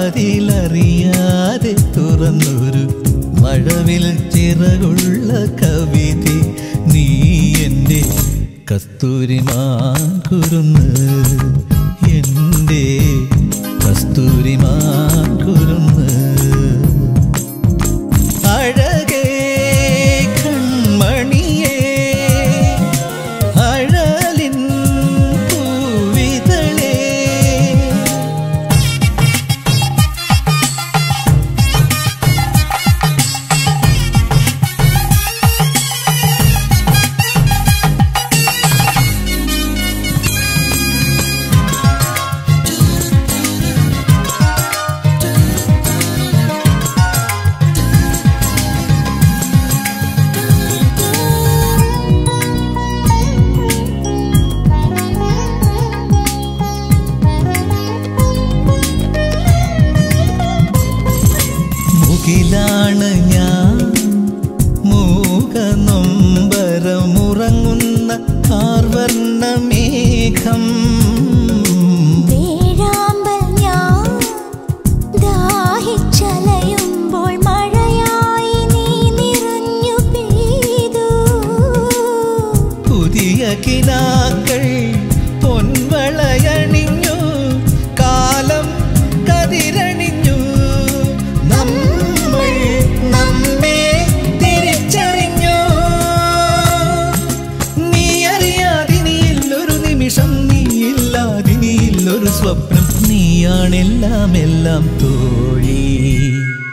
വാതിലറിയാതെ തുറന്നൊരു മഴവിൽ ചിറകുള്ള കവിത നീ എൻ്റെ കസ്തൂരിമാൻ കുരുന്ന് എൻ്റെ കസ്തൂരിമാൻ കുരുന്ന് അഴകേ കൺമണിയേ അഴലിൻ പൂവിതളേ മുകിലാണ് ഞാൻ മൂകനൊമ്പരമുറങ്ങുന്ന കാർവർണ്ണ മേഘം വേഴാമ്പൽ ഞാൻ ദാഹിച്ചലയുമ്പോൾ മഴയായി നീ നിറഞ്ഞു പെയ്തു പുതിയ കിനാക്കൾ പൊൻവളയണിഞ്ഞു കാലം കതിരണിഞ്ഞു നമ്മൾ നമ്മെ തിരിച്ചറിഞ്ഞു നീ അറിയാതിനിയില്ലൊരു നിമിഷം നീയില്ലാതിനിയില്ലൊരു സ്വപ്നം നീയാണെല്ലാം എല്ലാം തോഴി